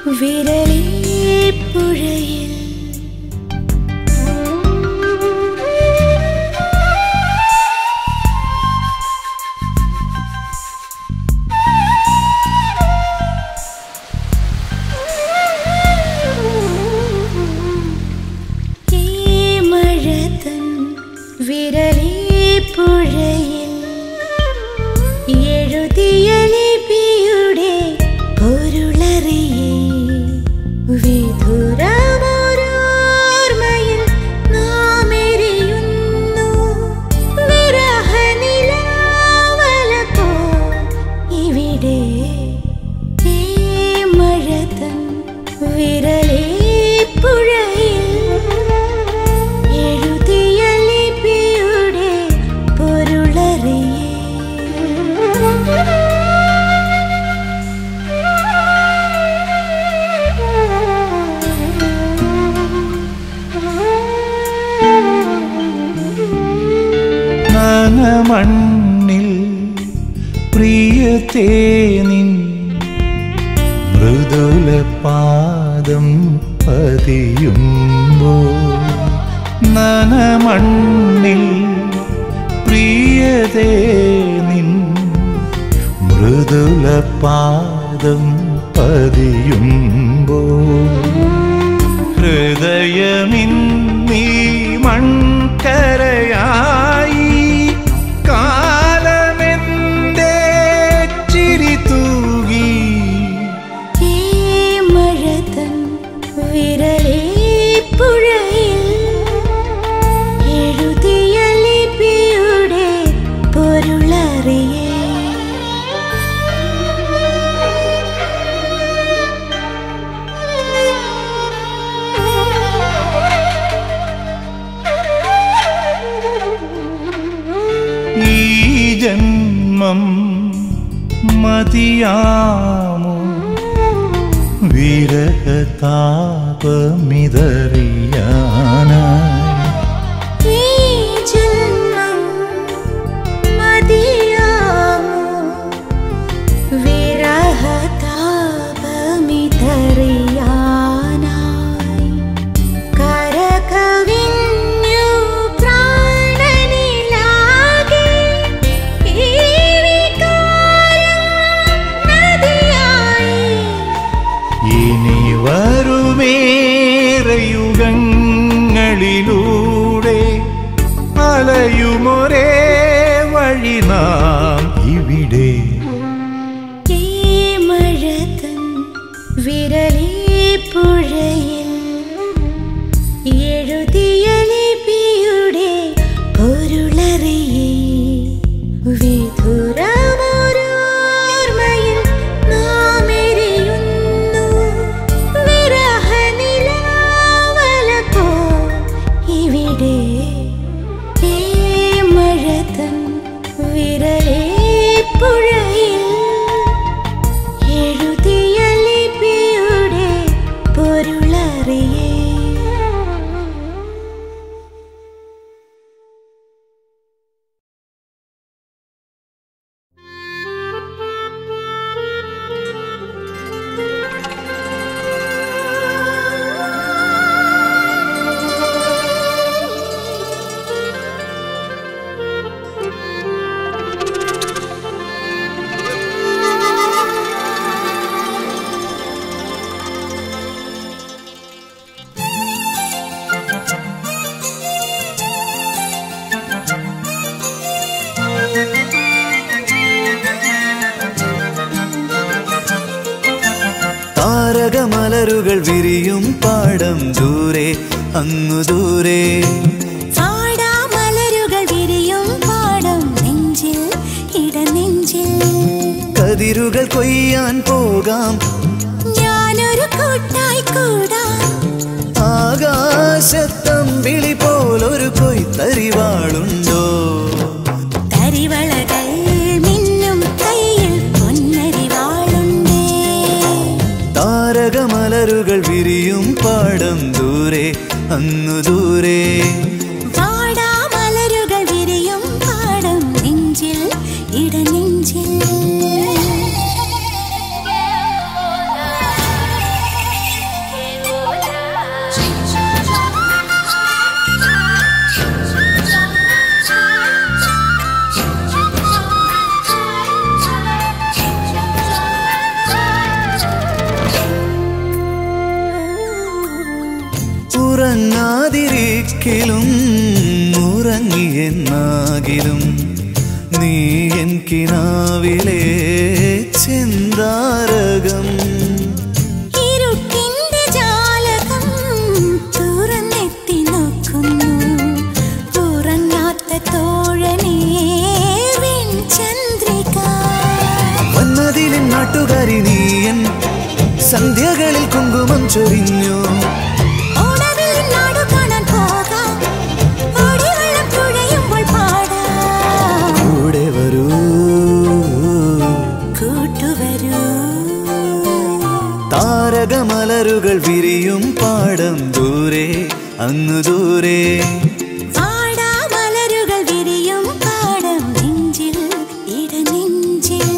വിരലേ പുഴയിൽ ഈ മഴതൻ വിരലേ പുഴയിൽ എഴുതിയ ലിപിയുടെ പൊരുളറിയേ വിധുരമോരോർമ്മയിൽ നാം എരിയുന്നു വിരഹനിലാവല പോൽ ഇവിടെ ഈ മഴതൻ വിരലേ പുഴയിൽ എഴുതിയ ലിപിയുടെ പൊരുളറിയേ നനമണ്ണിൽ പ്രിയത്തേ നിൻ മൃദുല പാദം പതിയുമ്പോ നനമണ്ണിൽ പ്രിയതേ നിൻ മൃദുല പാദം പതിയുമ്പോ ഹൃദയമിന്നീ മൺകരയായി കാലമെന്തേ ചിരി തൂകി ഈ മഴതൻ വിരലേ പുഴയിൽ എഴുതിയ ലിപിയുടെ പൊരുളറിയേ ഈ ജന്മം മതിയാമോ വിരഹതാപമിതറിയാനായി ഈ ജന്മം മതിയാമോ വിരഹതാപമിതറിയാനായി കരകവിഞ്ഞു പ്രാണനിലാകെ ഈ വികാരം നദിയായി ഇനി വരുമേറയുഗങ്ങളിലൂടെ അലയുമൊരേ വഴി നാം ഇവിടെ ഈ മഴതൻ വിരലേ പുഴയിൽ എഴുതിയ ലിപിയുടെ പൊരുളറിയേ വിധുരമോരോർമ്മയിൽ നാം എരിയുന്നു വിരഹനിലാവല പോൽ ഇവിടെ ഈ മഴതൻ വിരലേ പുഴയിൽ എഴുതിയ ലിപിയുടെ പൊരുളറിയേ താരകമലരുകൾ വിരിയും പാടം ദൂരെ അങ്ങു ദൂരെ ചാടാമലരുകൾ വിരിയും പാടം നെഞ്ചിൽ ഇടനെഞ്ചിൽ കതിരുകൾ കൊയ്യാൻ പോകാം ഞാനൊരു കൂട്ടായി കൂടാം ആകാശത്തമ്പിളി പോലൊരു കൊയ്ത്തരിവാളുണ്ടോ തരിവളകൾ മിന്നും കയ്യിൽ പൊന്നരിവാളുണ്ടേ താരകമലരുകൾ വിരിയും പാടം ദൂരെ അങ്ങു ദൂരെ വാടാമലരുകൾ വിരിയും പാടം നെഞ്ചിൽ ഇടനെഞ്ചിൽ ഉറങ്ങാതിരിക്കലും ഉറങ്ങിയെന്നാകിലും നീ എൻ കിനാവിലെ ചിന്താരകം ഇരുട്ടിന്റെ ജാലകം തുറന്നെത്തി നോക്കുന്നു ഉറങ്ങാത്ത തോഴനേ വെൺചന്ദ്രിക വന്നതിലും നാട്ടുകാരി നീയൻ സന്ധ്യകളിൽ കുങ്കുമം ചൊരിഞ്ഞു ഓണവിൽ നാടു കാണാൻ പോകാം ഓടിവെള്ളം തുഴയുമ്പോൾ പാടാം കൂടെ വരൂ കൂട്ടുവരൂ താരകമലരുകൾ വിരിയും പാടം ദൂരെ അങ്ങു ദൂരെ വാടാമലരുകൾ വിരിയും പാടം നെഞ്ചിൽ ഇടനെഞ്ചിൽ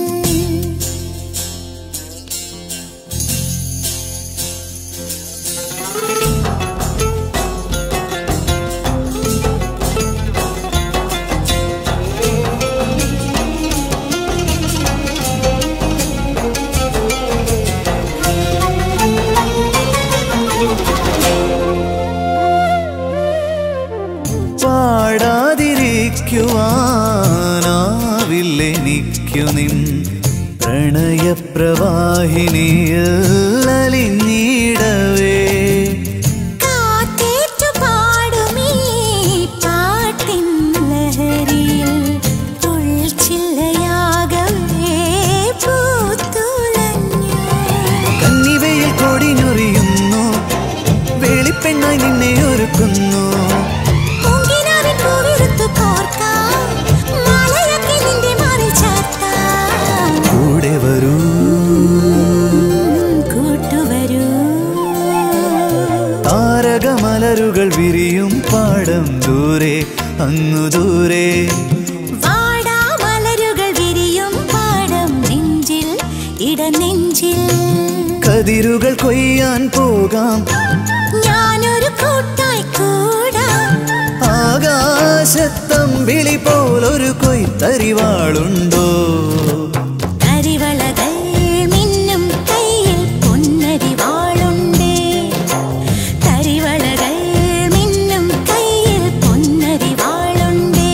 പാടാതിരിക്കുവാനാവില്ലെനിക്കു നിൻ പ്രണയപ്രവാഹിനിയിൽ അലിഞ്ഞിടവേ കാറ്റേറ്റു പാടുമീ പാട്ടിൻ ലഹരിയിൽ തുൾച്ചില്ലയാകവേ പൂത്തുലഞ്ഞു കന്നിവയിൽ കൊടിഞ്ഞൊറിയുന്നു വേളിപ്പെണ്ണായി നിന്നെ ഒരുക്കുന്നു പൂങ്കിനാവിൻ പൂവിരുത്തു കോർക്കാം മാലയൊക്കെ നിന്റെ മാറിൽ ചാർത്താം കൂടെ വരൂ കൂട്ടുവരൂ താരകമലരുകൾ വിരിയും പാടം ദൂരെ അങ്ങു ദൂരെ വാടാമലരുകൾ വിരിയും പാടം നെഞ്ചിൽ ഇടനെഞ്ചിൽ കതിരുകൾ കൊയ്യാൻ പോകാം ഞാനൊരു കൂട്ടായി കൂടാം ആകാശത്തമ്പിളി പോലൊരു കൊയ്ത്തരിവാളുണ്ടോ കരിവളകൾ മിന്നും കയ്യിൽ പൊന്നരിവാളുണ്ടേ കരിവളകൾ മിന്നും കയ്യിൽ പൊന്നരിവാളുണ്ടേ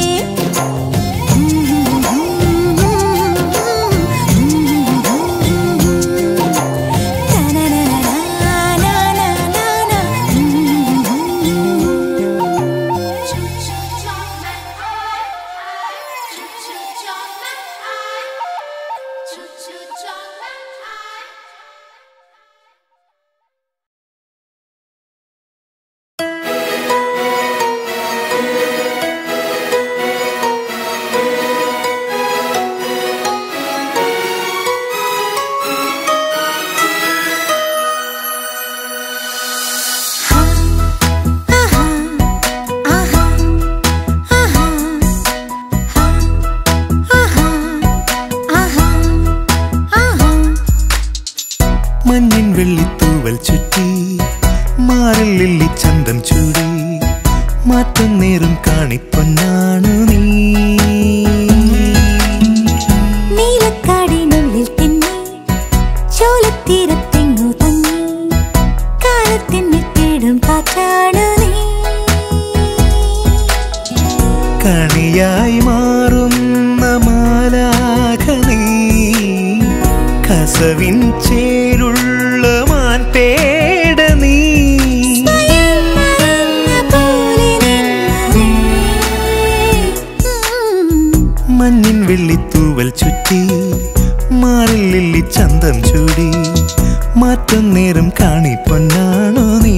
മഞ്ഞിൻ വെള്ളിത്തൂവൽ ചുറ്റി മാറിൽ ലില്ലി ചന്തം ചൂടി മാറ്റം നേരും കാണിപ്പൊന്നാണു നീ നീലക്കാടിനുള്ളിൽ തന്നെ ചോലത്തീരത്തെങ്ങു തങ്ങി കാലത്തിനെ തേടും കാറ്റാണ് നീ കണിയായി മാറുന്ന മാലാഖ നീ കസവിൻ ചേരുള്ള മാൻ പേട നീ സ്വയം മറന്ന പോലെ നിന്നെ. ഉം. മഞ്ഞിൻ വെള്ളിത്തൂവൽ ചുറ്റി മാറിൽ ലില്ലി ചന്തം ചൂടി മാറ്റം നേരം കാണിപ്പൊന്നാണോ നീ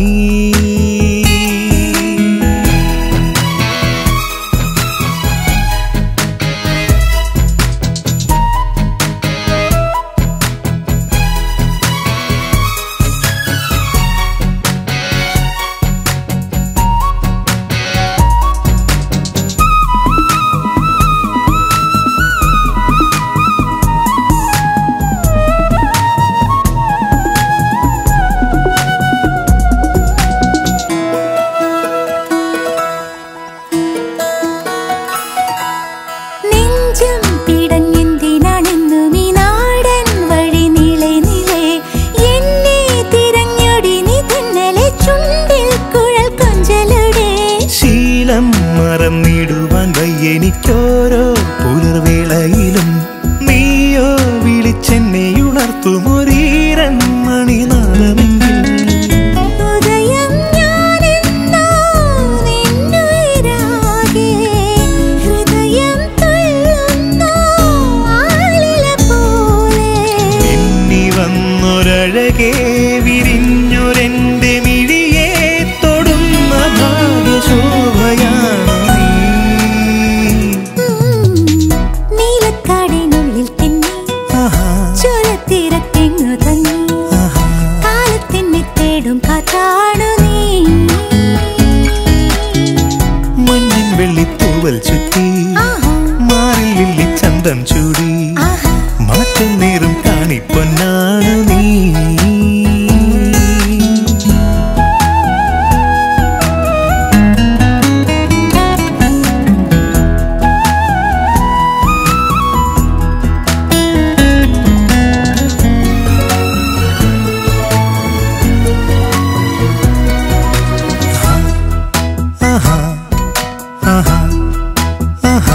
എനിക്കോരോ പുലർവേളയിലും നീയോ വിളിച്ചെന്നെ ഉണർത്തുമൊരീരൻ മണിനാളമെങ്കിൽ ഉദയം ഞാനെന്നോ നിന്നുയിരാകെ ഹൃദയം തുള്ളുന്നോ ആലില പോലെ എന്നി വന്നൊരഴകേ വിരിഞ്ഞൊരെന്റെ മിഴിയെ തൊടുന്ന ഭാഗ്യശോഭയാണ് നീ നീലക്കാടിനുള്ളിൽ തെന്നി ആഹാ, ചുരത്തിരത്തെങ്ങു തങ്ങി ആഹാ. കാലത്തിനെ തേടും കാറ്റാണു നീ മഞ്ഞിൻ വെള്ളിത്തൂവൽ ചുറ്റി ആഹാ മാറിൽ ലില്ലി ചന്തം ചൂടി ആഹാ മാറ്റം നേരും കാണിപ്പൊന്നാണ് നീ ആഹാ ആഹാ ആഹാ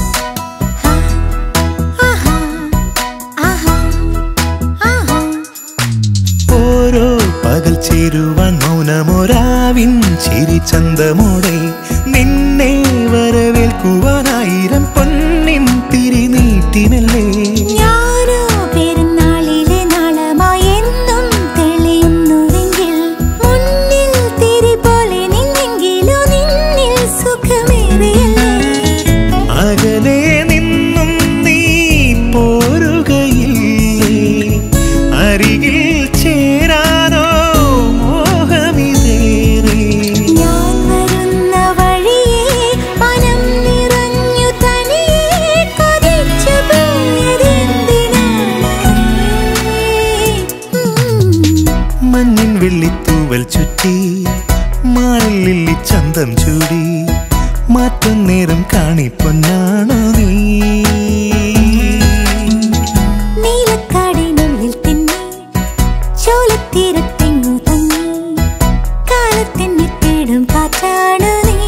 ആഹാ ആഹാ ആഹാ ഓരോ പകൽ ചേരുവാൻ മൗനമൊരാവിൻ ചിരി ചന്തമോടെ നിന്നെ വരവേൽക്കുവാനായിരം പൊന്നിൻ തിരി നീട്ടിമല്ലേ ഞാനോ പെരുന്നാളിലെ നാളമായി എന്നും തെളിയുന്നുവെങ്കിൽ മുന്നിൽ തിരി പോലെ നിന്നെങ്കിലോ നിന്നിൽ സുഖമേറിയല്ലേ അകലെ നിന്നും നീ പോരുകയില്ലേ അരികിൽ ചേരാനോ മോഹമിതേറെ ഞാൻ വരുന്ന വഴിയെ മനം നിറഞ്ഞു തനിയെ കൊതിച്ചു പോയതെന്തിനാണ് മഞ്ഞിൻ വെള്ളിത്തൂവൽ ചുറ്റി മാറിൽ ലില്ലി ചന്തം ചൂടി മാറ്റം നേരം കാണിപ്പൊന്നാണോ നീ നീലക്കാടിനുള്ളിൽ തെന്നി ചോലത്തീരത്തെങ്ങു തങ്ങി കാലത്തെന്നെ തേടും കാറ്റാണ് നീ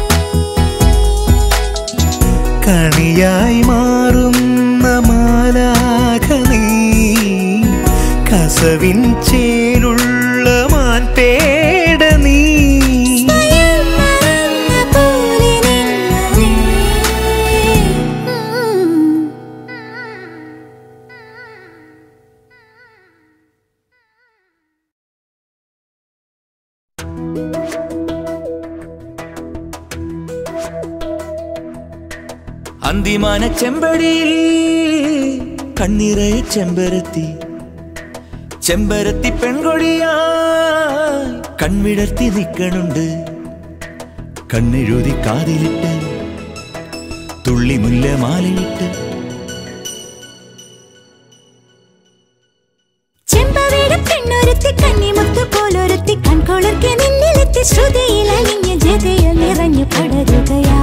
കണിയായി മാറുന്ന മാലാഖ നീ കസവിൻ ചേരുള്ള മാൻപേട നീ സ്വയം മറന്ന പോലെ നിന്നു അന്തിമാന ചെമ്പടിയിൽ കണ്ണിറയെ ചെമ്പരത്തി ചെമ്പരത്തി പെൺകൊടിയായി കൺവിടർത്തി നിക്കണുണ്ട് കണ്ണെഴുതി കാതിലിട്ട് തുള്ളി മുല്ല മാലയിട്ട് ചെമ്പവേട പെണ്ണൊരുത്തി കന്നിമുത്തു പോലൊരുത്തി കൺകൊളർക്കെ നിന്നിലെത്തി ശ്രുതിയിൽ അലിഞ്ഞ ജതയ നിറഞ്ഞു പടരുകയായി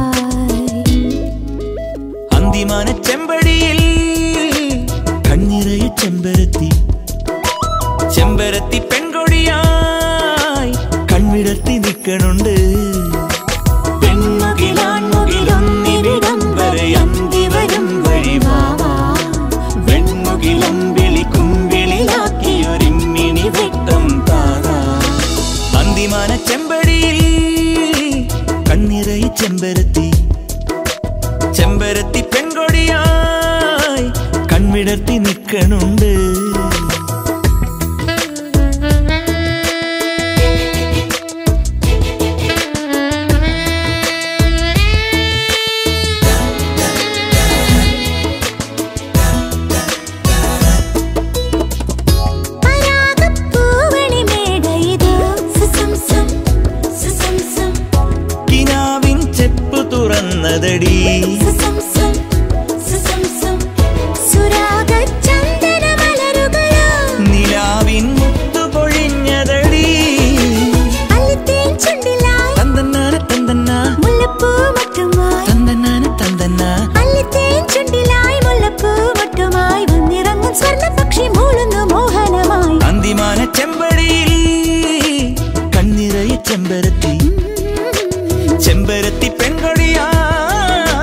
അന്തിമാന ചെമ്പടിയിൽ കണ്ണിറയെ ചെമ്പരത്തി ചെമ്പരത്തി പെൺകൊടിയായി കൺവിടർത്തി നിക്കണുണ്ട് പെൺമുകിലാൺമുകിലൊന്നിവിടം വരെ അന്തി വരും വഴിവാവാ വെൺമുകിലമ്പിളി കുമ്പിളിലാക്കിയൊരിമ്മിണി വെട്ടം താതാ അന്തിമാന ചെമ്പടിയിൽ കണ്ണിറയെ ചെമ്പരത്തി ചെമ്പരത്തി പെൺകൊടിയായി കൺവിടർത്തി നിൽക്കണുണ്ട് പരാഗപ്പൂവണി മേടയിതോ സുസംസം സുസംസം കിനാവിൻ ചെപ്പ് തുറന്നതടി സുസംസം സുസംസം സുരാഗചന്ദന മലരുകളോ നിലാവിൻ മുത്തു പൊഴിഞ്ഞതടി അല്ലിത്തേൻ ചുണ്ടിലായി തന്തന്നാന തന്തന്ന മുല്ലപ്പൂ മറ്റുമായി തന്തന്നാന തന്തന്ന അല്ലിത്തേൻ ചുണ്ടിലായി മുല്ലപ്പൂ മറ്റുമായി വന്നിറങ്ങും സ്വർണ്ണ പക്ഷി മൂളുന്നു മോഹനമായി അന്തിമാന ചെമ്പടിയിൽ കണ്ണിറയെ ചെമ്പരത്തി ചെമ്പരത്തി പെൺകൊടിയായി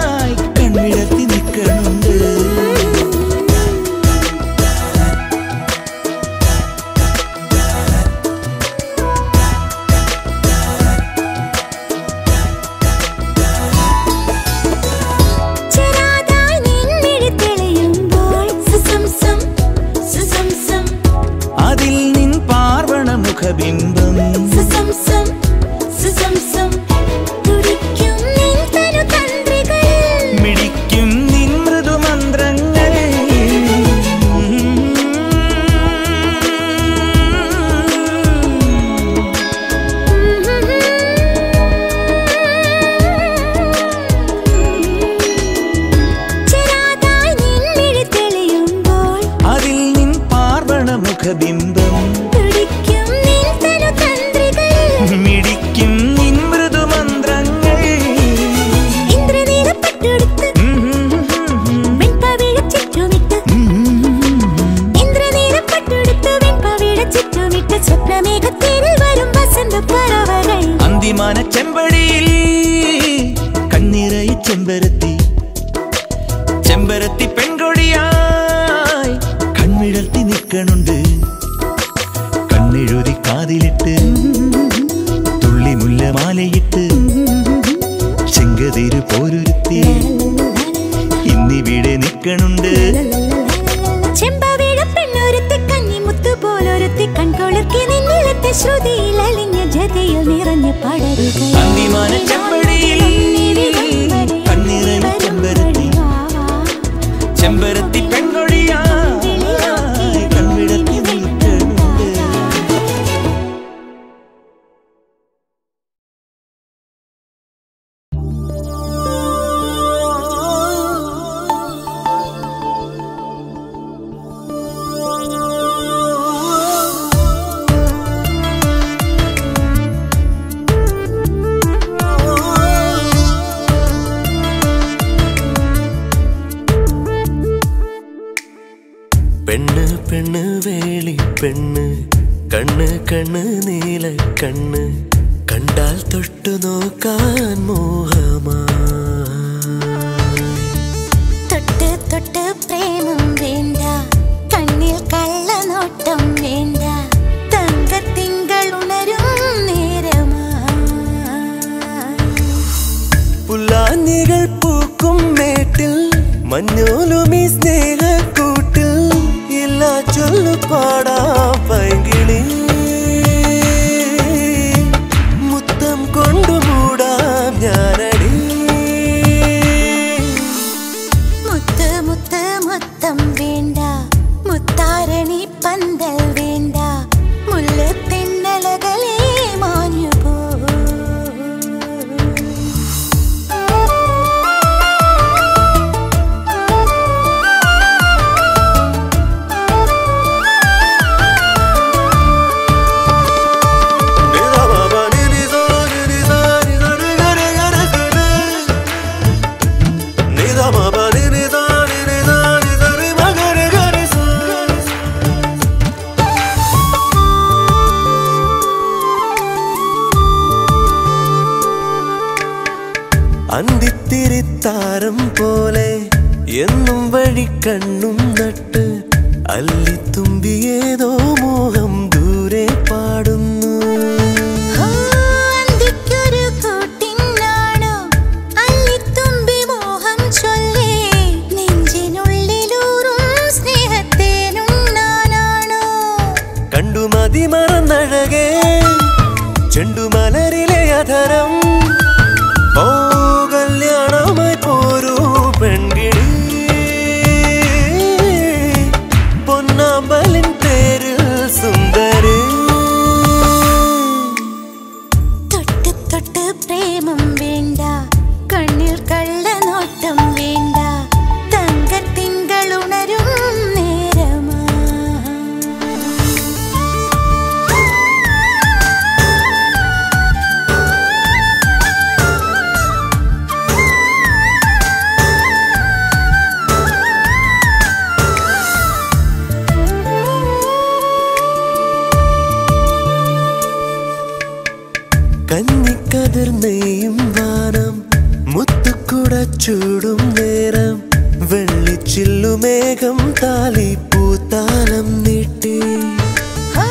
പച്ച സ്വപ്നമേഘത്തേരിൽ വരും വസന്ത പറവകൾ അന്തിമാന ചെമ്പടിയിൽ കണ്ണിറയി ചെമ്പരത്തി ചെമ്പരത്തി പെൺകൊടിയായി കൺമിഴർത്തി നിൽക്കണുണ്ട് കണ്ണെഴുതി കാതിലിട്ട് തുള്ളി മുല്ലമാലയിട്ട് ചെങ്കതിര് പോരുരുത്തി ഇന്നിവിടെ നിൽക്കണുണ്ട് ചെമ്പവിഴ പെണ്ണൊരുത്തി കന്നിമുത്തു പോലൊരുത്തി കൺകൊളിർക്കി നിന്നിലത്തെ ശ്രുതിയിൽ അലിഞ്ഞ ജതയിൽ നിറഞ്ഞ പടരുക അന്തിമാന ചെമ്പടിയിൽ കണ്ണിറയി ചെമ്പരത്തി ചെമ്പരത്തി പെൺകൊടിയായി കൺവിടത്തി നിൽക്കണുണ്ട് പെണ്ണ് പെണ്ണ് വേളി പെണ്ണ് കണ്ണ് കണ്ണ് നീല കണ്ണ് കണ്ടാൽ തൊട്ടു നോക്കാൻ മോഹമാ തൊട്ട് തൊട്ട് പ്രേമം വേണ്ട കണ്ണിൽ കള്ളനോട്ടം വേണ്ട തങ്കത്തിങ്കൾ ഉണരും നേരമാ പുല്ലാനികൾ പൂക്കും മേട്ടിൽ മഞ്ഞോലുമി സ്നേഹക്കൂട്ടിൽ ഇല്ല ചൊല്ലു പാടാ പൈകിളി മുത്തം കൊണ്ടു മൂടാം ഞാനടി മുത്ത് മുത്ത് മുത്തം വേണ്ട മുത്താരണി പന്തൽ വേണ്ട മുല്ലത്തെന്നലകളെ മാഞ്ഞു പോ അന്തിത്തിരിത്താരം പോലെ എന്നും വഴി കണ്ണും നട്ട് അല്ലിത്തുമ്പിയേതോ മോഹം ദൂരെ പാടുന്നു ആ, അന്തിക്കൊരു കൂട്ടിനാണോ അല്ലിത്തുമ്പി മോഹം ചൊല്ലി നെഞ്ചിനുള്ളിലൂറും സ്നേഹത്തേനുണ്ണാനാണോ കണ്ടു മതി മറന്നഴകേ ചെണ്ടുമലരിലെ അധരം ഓ കല്യാണമായി പോരൂ പെൺകിളി പൊന്നാമ്പലിൻ പേരിൽ സുന്ദരി തൊട്ട് തൊട്ട് പ്രേമം വേണ്ട കണ്ണിൽ കള്ളനോട്ടം വേണ്ട തങ്കത്തിങ്കൾ ഉണരും നേരമാ കന്നിക്കതിർ നെയ്യും വാനം മുത്തുക്കുട ചൂടും നേരം വെള്ളിച്ചില്ലുമേഘം താലി പൂത്താലം നീട്ടി ആ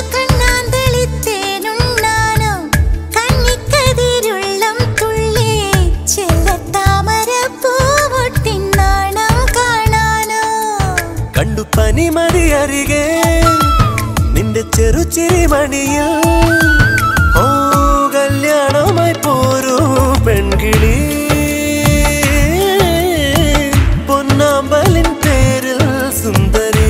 കണ്ണാന്തളിത്തേനുണ്ണാനോ കണ്ണിക്കതിരുള്ളം തുള്ളി ചെല്ലത്താമര പൂവൊട്ടിന്നാണം കാണാനോ കണ്ടു പനിമതി അരികെ നിന്റെ ചെറുചിരി മണിയിൽ ഓ കല്യാണമായി പോരൂ പെൺകിളി പൊന്നാമ്പലിൻ പേരിൽ സുന്ദരി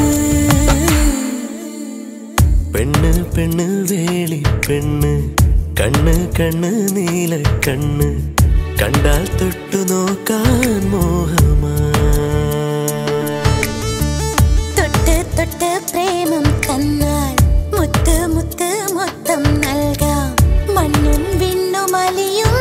പെണ്ണ് പെണ്ണ് വേളി പെണ്ണ് കണ്ണ് കണ്ണ് നീല കണ്ണ് കണ്ടാൽ തൊട്ടു നോക്കാൻ മോഹമാ തൊട്ട് തൊട്ട് പ്രേമം തന്നാൽ മുത്ത് മുത്ത് മൊത്തം നൽകാം മണ്ണും വിണ്ണും അലിയും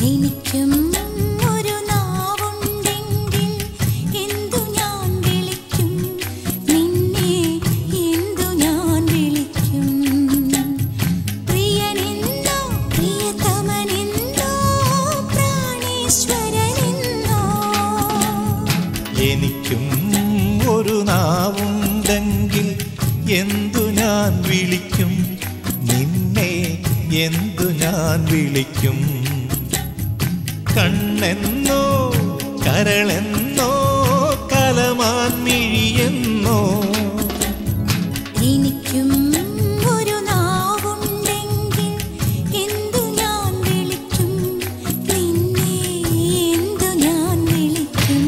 എനിക്കും ഒരു നാവുണ്ടെങ്കിൽ എന്തു ഞാൻ വിളിക്കും നിന്നെ എന്തു ഞാൻ വിളിക്കും പ്രിയനെന്നോ പ്രിയതമനെന്നോ പ്രാണേശ്വരനെന്നോ എനിക്കും ഒരു നാവുണ്ടെങ്കിൽ എന്തു ഞാൻ വിളിക്കും നിന്നെ എന്തു ഞാൻ വിളിക്കും കണ്ണെന്നോ കരളെന്നോ കലമാൻ മിഴിയെന്നോ എനിക്കും ഒരു നാവുണ്ടെങ്കിൽ എന്തു ഞാൻ വിളിക്കും നിന്നെ എന്തു ഞാൻ വിളിക്കും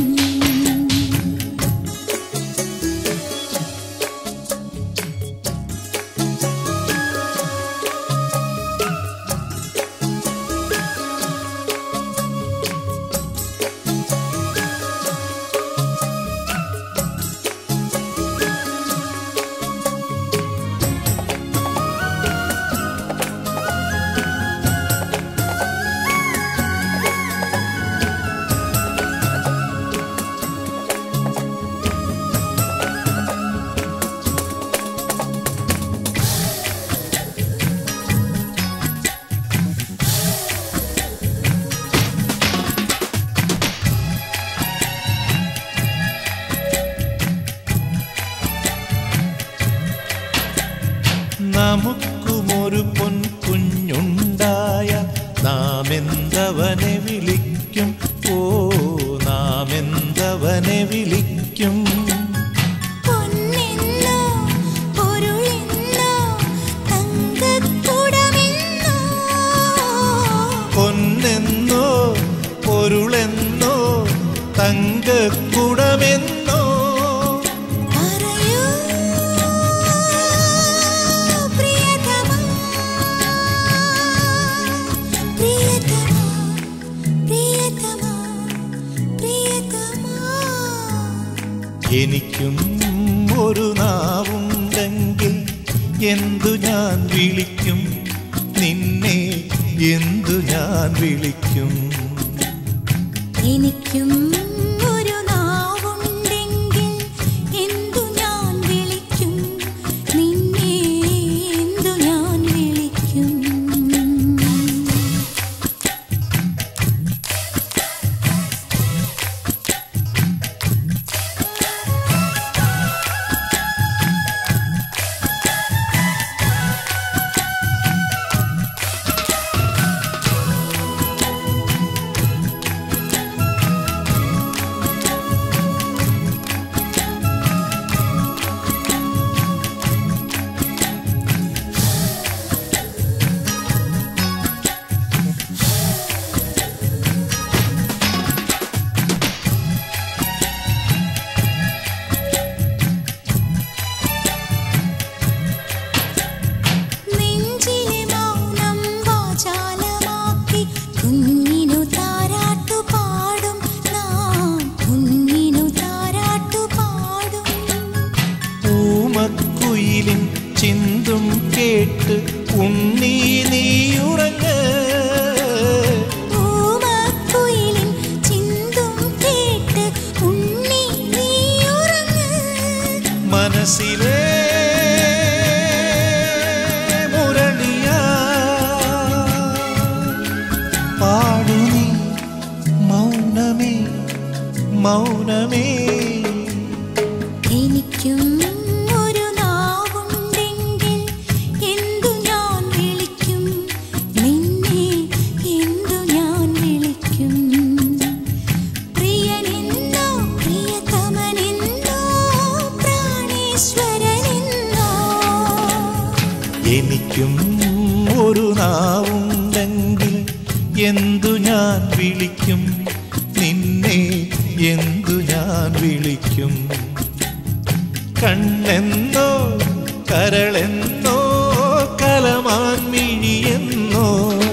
നമുക്കുമൊരു പൊൻ കുഞ്ഞുണ്ടായ നാം എന്തവനെ വിളിക്കും ഓ നാം എന്തവനെ വിളിക്കും പൊന്നെന്നോ പൊരുളെന്നോ തങ്കക്കുടമെന്നോ പൊന്നെന്നോ പൊരുളെന്നോ തങ്കക്കുടമെന്നോ പറയൂ പ്രിയതമാ പ്രിയതമാ പ്രിയതമാ പ്രിയതമാ എനിക്കും ഒരു നാവുണ്ടെങ്കിൽ എന്തു ഞാൻ വിളിക്കും നിന്നെ എന്തു ഞാൻ വിളിക്കും എനിക്കും ഒരു നാവുണ്ടെങ്കിൽ എന്തു ഞാൻ വിളിക്കും നിന്നെ എന്തു ഞാൻ വിളിക്കും നെഞ്ചിലെ മൗനം വാചാലമാക്കി കുഞ്ഞിനു താരാട്ടു പാടും നാം കുഞ്ഞിനു താരാട്ടു പാടും പൂമക്കുയിലിൻ ചിന്തും കേട്ട് ഉണ്ണി നീയുറങ്ങ് പൂമക്കുയിലിൻ ചിന്തും കേട്ട് ഉണ്ണി നീയുറങ്ങ് മനസ്സിലെ മുരളിയാ പാടു നീ മൗനമേ മൗനമേ എനിക്കും ഒരു നാവുണ്ടെങ്കിൽ എന്തു ഞാൻ വിളിക്കും നിന്നെ എന്തു ഞാൻ വിളിക്കും പ്രിയനെന്നോ പ്രിയതമനെന്നോ പ്രാണേശ്വരനെന്നോ എനിക്കും ഒരു നാവുണ്ടെങ്കിൽ എന്തു ഞാൻ വിളിക്കും നിന്നെ എന്തു ഞാൻ വിളിക്കും കണ്ണെന്നോ കരളെന്നോ കലമാൻ മിഴിയെന്നോ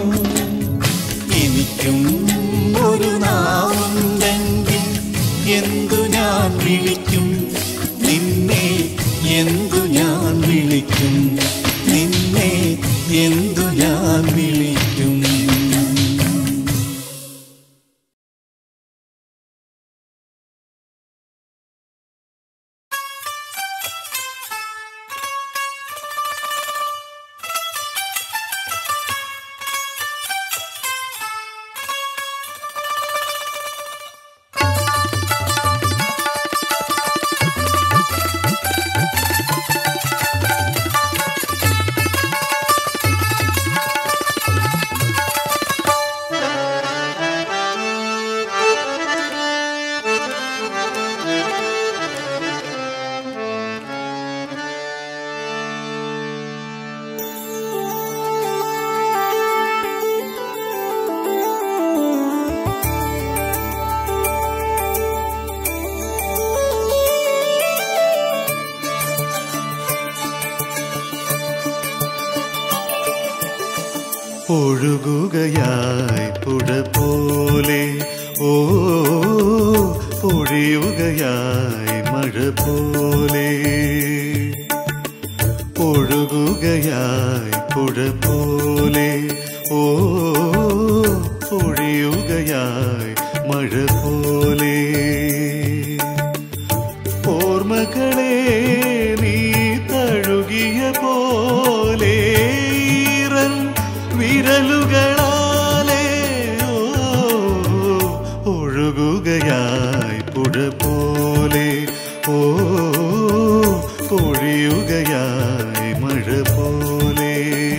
എനിക്കും ഒരു നാവുണ്ടെങ്കിൽ എന്തു ഞാൻ വിളിക്കും നിന്നെ എന്തു ഞാൻ വിളിക്കും നിന്നെ എന്തു ഞാൻ വിളിക്കും ഒഴുകുകയായി പുഴ പോലെ ഓ പൊഴിയുകയായി മഴ പോലെ ഒഴുകുകയായി പുഴ പോലെ ഓ പൊഴിയുകയായി മഴ പോലെ ഓർമ്മകളെ നീ തഴുകിയ പോലെ ഈറൻ വിരലുകളാലേ ഓ ഒഴുകുകയായി പുഴ പോലെ ഓ പൊഴിയുകയായി മഴ പോലെ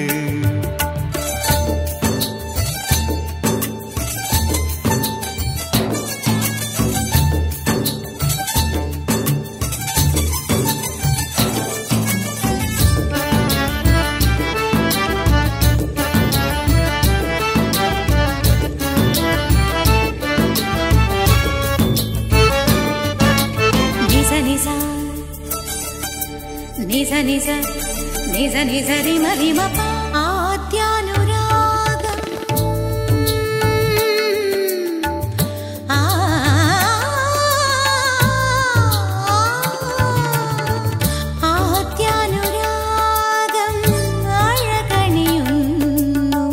నిజ నిజ నిజ నిజ నిజ నిజ రిమ రిమ ప. ఆద్యానురాగం ఆ ആദ്യാനുരാഗം അഴകണിയുന്നു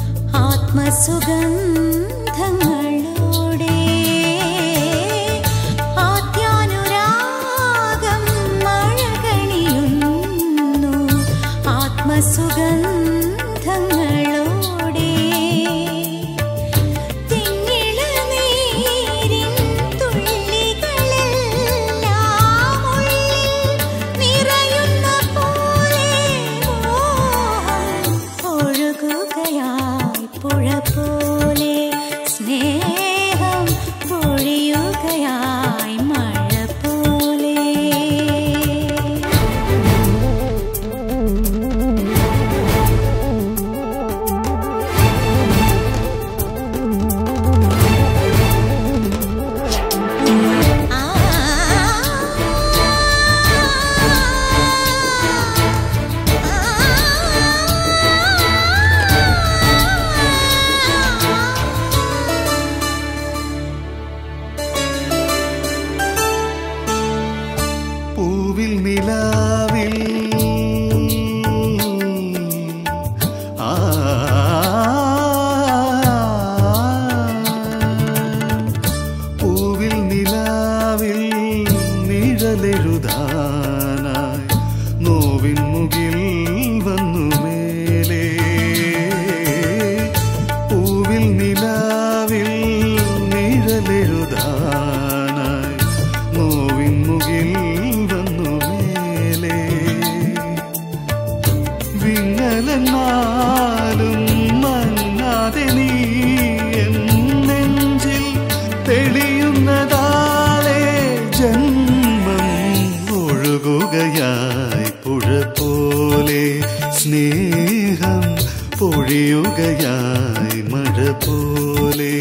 ആത്മസുഗന്ധങ്ങളോടെ ആദ്യാനുരാഗം അഴകണിയുന്നു ആത്മസുഗന്ധങ്ങളോടെ തിങ്ങിളനീരിൻ തുള്ളികളെല്ലാം ഉള്ളിൽ നിറയുന്ന പോലെ മോഹം ഒഴുകുകയായി പുഴ പോലെ സ്നേഹം പൊഴിയുകയായി മഴ പോലെ പൂവിൽ നിലാവിൽ ആ പൂവിൽ നിലാവിൽ നിഴലെഴുതാനായി നോവിൻ മുകിൽ വന്നു മേലേ പൂവിൽ നിലാവിൽ നിഴലെഴുതാനായി നോവിൻ മുകിൽ വന്നു മേലേ വിങ്ങലെന്നാലും മങ്ങാതെ നീ എൻ നെഞ്ചിൽ തെളിയുന്നതാലേ ജന്മം ഒഴുകുകയായി പുഴ പോലെ സ്നേഹം പൊഴിയുകയായി മഴ പോലെ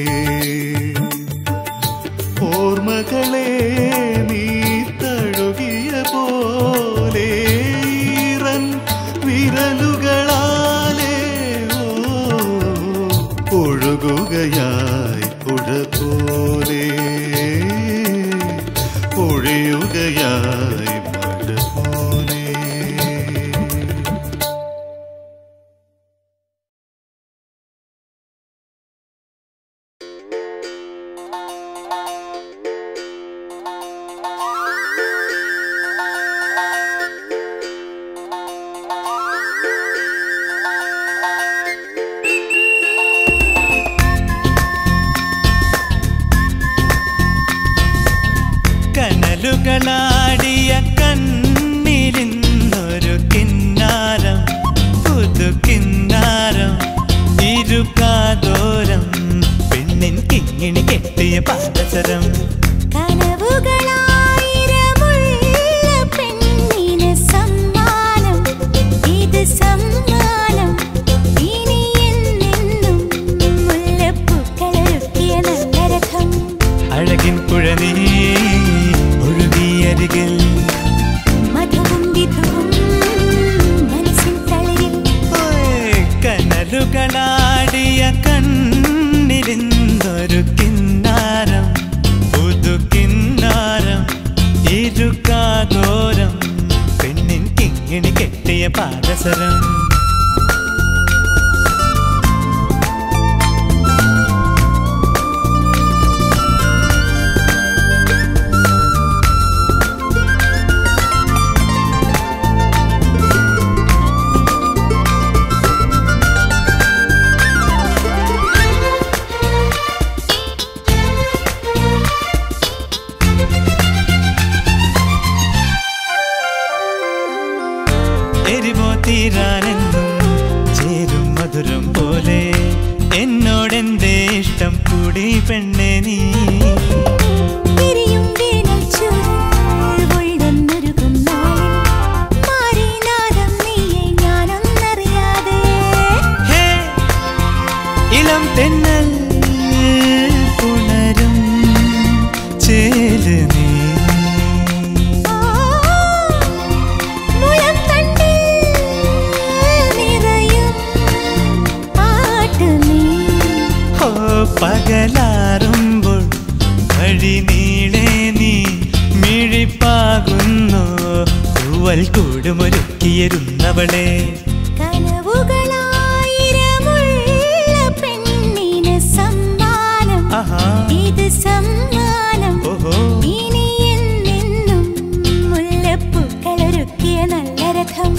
ഓർമ്മകളെ നീ തഴുകിയ പോലെ ഈറൻ വിരലുകളാലേ ഓ ഒഴുകുകയായി പുഴ പോലെ പൊഴിയുകയായി മഴ പോലെ കനലുകളാടിയ കണ്ണിലിന്നൊരു കിന്നാരം പുതു കിന്നാരം ഇരുകാതോരം പെണ്ണിൻ കിങ്ങിണി കെട്ടിയ പാദസരം കനവുകളായിരമുള്ള പെണ്ണിന് സമ്മാനം ഇത് സമ്മാനം ഇനി എന്നെന്നും മുല്ലപ്പൂക്കളൊരുക്കിയ നല്ല രഥം അഴകിൻ പുഴനീ ഒഴുകിയരികിൽ മധുവും വിധുവും മനസ്സിൻ തളരിൽ ഓയ്, കനലുകളാടിയ പെണ്ണെ നീ തിരിയും വേനൽ ചൂടിൽ ഉള്ളുന്നൊരുകും നാളിൽ മാറിനാദം നീയെ ഞാനൊന്നറിയാതെ ഹേ ഇളം തെന്നൽ പുണരും ചേല് നീ മുളം തണ്ടിൽ നിറയും പാട്ട് നീ ഓ പകലാറുമ്പോൾ വഴി നീളെ നീ മിഴിപ്പാകുന്നു തൂവൽ കൂടുമൊരുക്കിയിരുന്നവളെ കനവുകളായിരമുള്ള പെണ്ണിന് സമ്മാനം ആഹാ ഇത് സമ്മാനം ഓഹോ ഇനി എന്നെന്നും മുല്ലപ്പൂക്കളൊരുക്കിയ നല്ല രഥം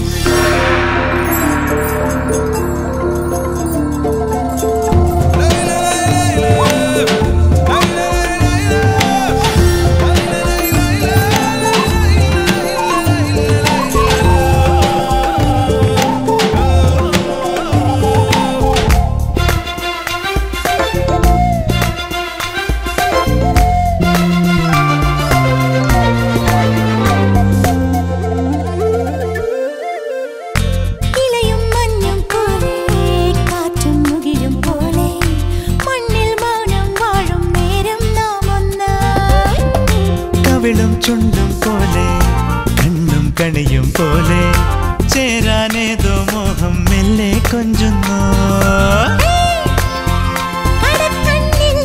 ഇലയും മഞ്ഞും പോലെ കാറ്റും മുകിലും പോലെ മണ്ണിൽ മൗനം വാഴും നേരം നാം ഒന്നായി കവിളും ചുണ്ടും പോലെ കണ്ണും കണിയും പോലെ ചേരാനേതോ മോഹം മെല്ലെ കൊഞ്ചുന്നു കടക്കണ്ണിൽ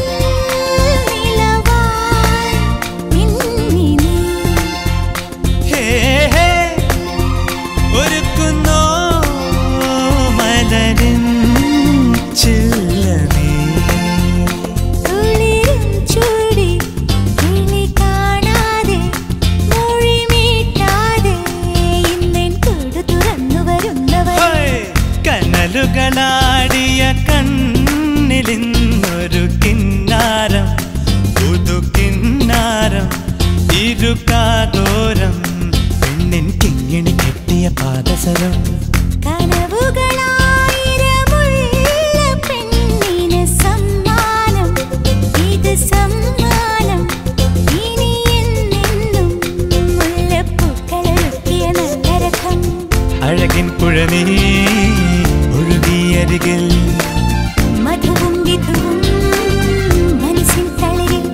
നിലവായി മിന്നി നീ ഹേ ഹേ ഒരുക്കുന്നോ മലരിൻ ചില്ല നീ കുളിരും ചൂടി കിളി കാണാതെ മൊഴി മീട്ടാതെ ഇന്നെൻ കൂട് തുറന്നു വരുന്നവർ ഹോയ്! കനലുകളാടിയ കണ്ണിലിന്നൊരു കിന്നാരം പുതു കിന്നാരം ഇരുകാതോരം പെണ്ണിൻ കിങ്ങിണി കെട്ടിയ പാദസരം കനവുകളായിരമുള്ള പെണ്ണിന് സമ്മാനം ഇത് സമ്മാനം ഇനി എന്നെന്നും മുല്ലപ്പൂക്കളൊരുക്കിയ നല്ല രഥം അഴകിൻ പുഴനീ ഒഴുകിയരികിൽ മധുവും വിധുവും മനസ്സിൻ തളിരിൽ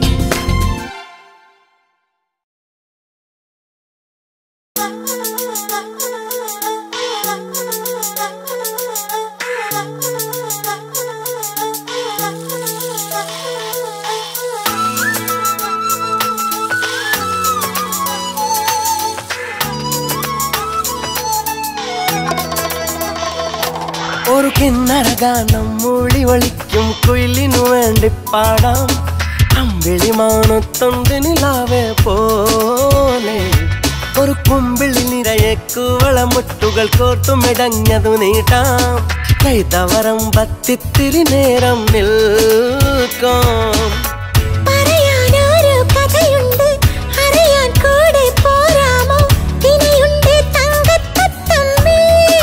ഒരു കിന്നര ഗാനം മൂളി ഒളിക്കും കുയിലിനു വേണ്ടി പാടാം അമ്പിളി മാനത്തൊണ്ട് നിലാവെ പോലെ ഒരു കുമ്പിളി നിറയെ കുവളമുട്ടുകൾ കോർത്തുമിടഞ്ഞതു നീട്ടാം കൈതവരം പത്തിത്തിരി നേരം നിൽക്കാം പറയാനൊരു കഥയുണ്ട് അറിയാൻ കൂടെ പോരാമോ ഇനിയുണ്ട് തങ്കത്തത്തമ്മേ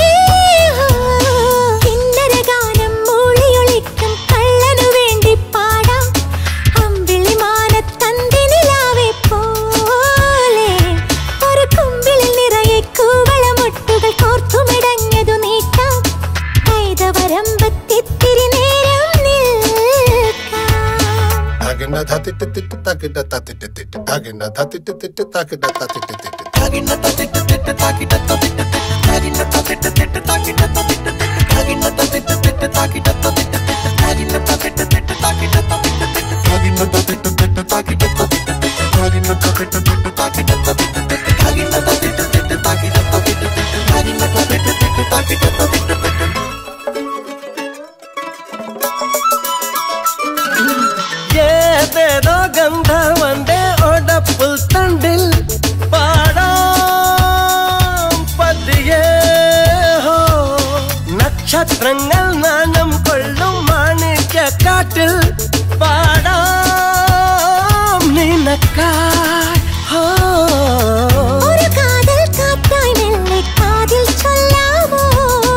കിന്നര ഗാനം മൂളിയൊളിക്കും കള്ളനു വേണ്ടി പാടാം അമ്പിളി മാനത്തന്തി നിലാവെ പോലെ ഒരു കുമ്പിളിൽ നിറയെ കൂവളമുട്ടുകൾ കോർത്തുമിടഞ്ഞതു നീട്ടാം കൈതവരമ്പത്തിത്തിരി നേരം നിൽക്കാം താകിണ്ട തത്തിട്ട് തിട്ട് താകിണ്ട തത്തിട്ട് തിട്ട് താകിണ്ട തത്തിട്ട് തിട്ട് താകിണ്ട തത്തിട്ട് തിട്ട് താകിണ്ട തത്തിട്ട് തിട്ട് താകിണ്ട തത്തിട്ട് തിട്ട് താകിണ്ട തത്തിട്ട് തിട്ട് താകിണ്ട തത്തിട്ട് തിട്ട് താകിണ്ട തത്തിട്ട് തിട്ട് താകിണ്ട തത്തിട്ട് തിട്ട് താകിണ്ട തത്തിട്ട് തിട്ട് താകിണ്ട തത്തിട്ട് തിട്ട് ഏതേതോ ഗന്ധർവന്റെ ഒടപ്പുൽ തണ്ടിൽ പാടാം പതിയേ ഹോ നക്ഷത്രങ്ങൾ നാണം കൊള്ളും മാണിക്യ കാട്ടിൽ പാടാം നിനക്കായി ഹോ ഒരു കാതൽ കാറ്റായി മെല്ലെ കാതിൽ ചൊല്ലാമോ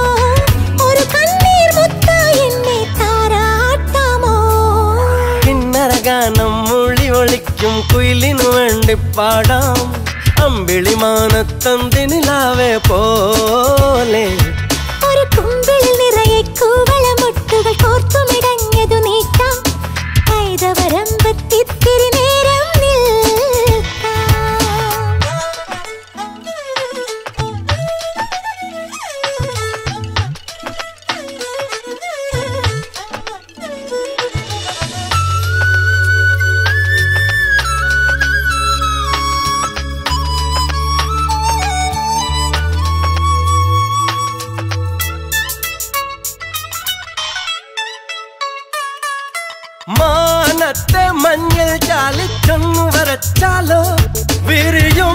ഒരു കണ്ണീർ മുത്തായി എന്നെ താരാട്ടാമോ കിന്ന കിന്നരഗാനം മൊഴി ഒളിക്കും കുയിലിനു വേണ്ടി പാടാം അമ്പിളി മാനത്തന്തിനിലാവെ പോലെ ഒരു കുമ്പിളിൽ നിറയെ കൂവളമുട്ടുകൾ കോർത്തുമിടഞ്ഞതു നീട്ടാം കൈതവരമ്പത്തിത്തിരി നേരം നിൽക്കാം മാനത്തെ മഞ്ഞൾ ചാലിച്ചൊന്നു വരച്ചാലോ വിരിയും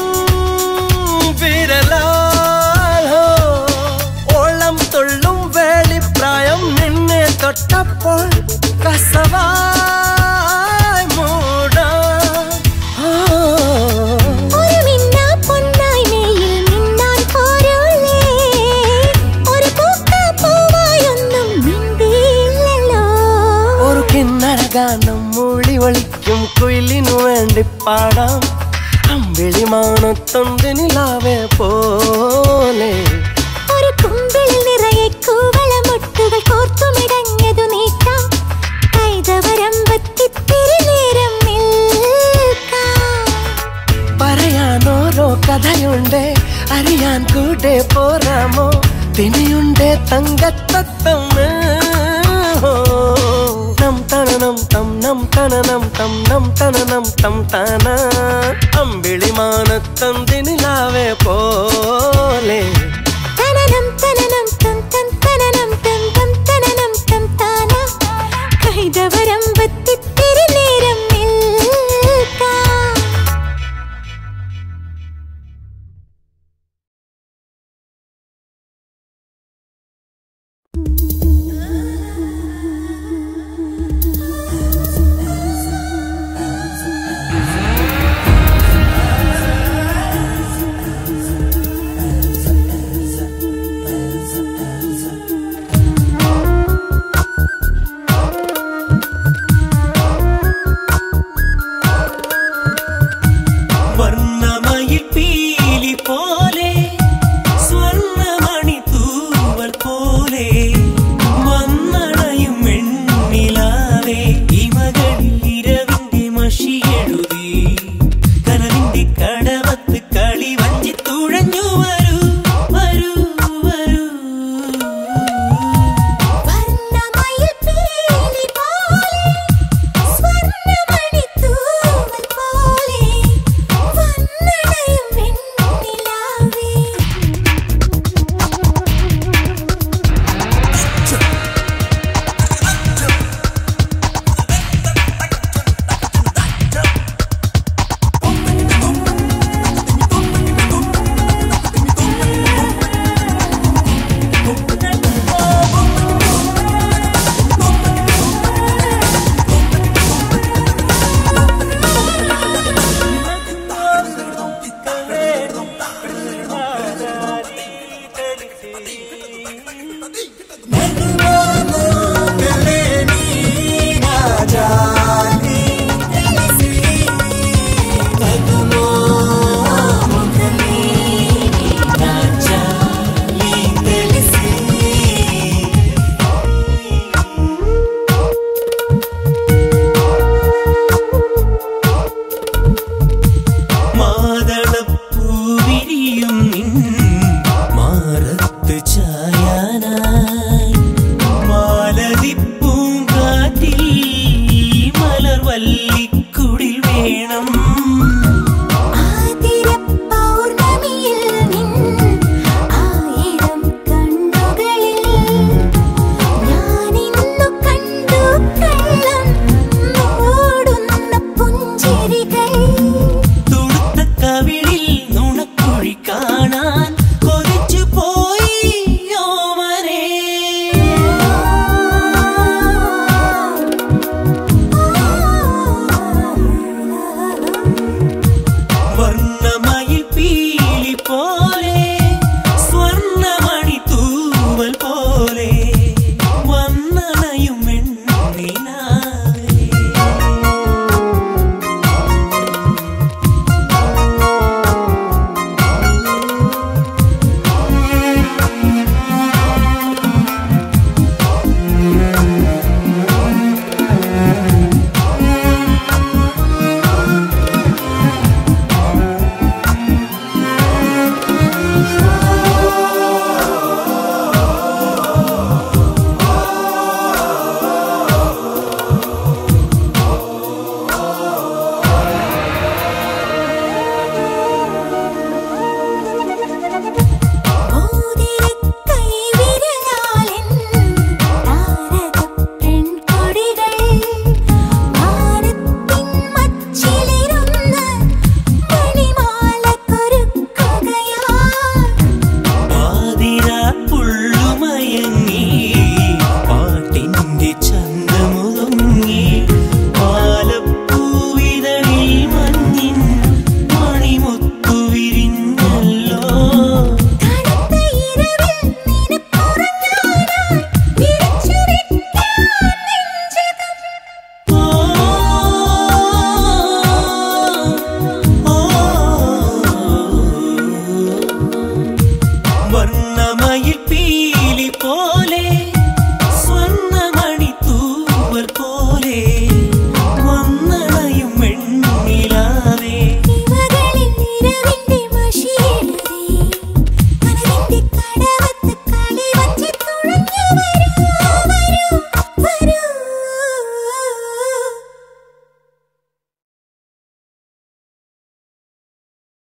വിരലാലോ ഓളം തുള്ളും വേളിപ്രായം നിന്നെ തൊട്ടപ്പോൾ കസവായി മൂടാം ആ. ഒരു മിന്നാ പൊന്നായി മെയ്യിൽ മിന്നാൻ പോരൂലേ ഒരു പൂക്ക പൂവായൊന്നും മിണ്ടിയില്ലല്ലോ ഒരു കിന്നരഗാനം മൂളി ഒളിക്കും കുയിലിനു വേണ്ടി പാടാം അമ്പിളി മാനത്തൊന്തിനിലാവെ പോലെ ഒരു കുമ്പിളിൽ നിറയെ കൂവളമുട്ടുകൾ കോർത്തുമിടഞ്ഞതു നീട്ടാം കൈതവരമ്പത്തിത്തിരി നേരം നിൽക്കാം പറയാനോരോ കഥയുണ്ട് അറിയാൻ കൂടെ പോരാമോ തിനിയുണ്ട് തങ്കത്തത്തമ്മ നം തണനം തം നം തണനം തം നം തണനം തം തന അമ്പിളി മാനത്തന്തിനിലാവെ പോലെ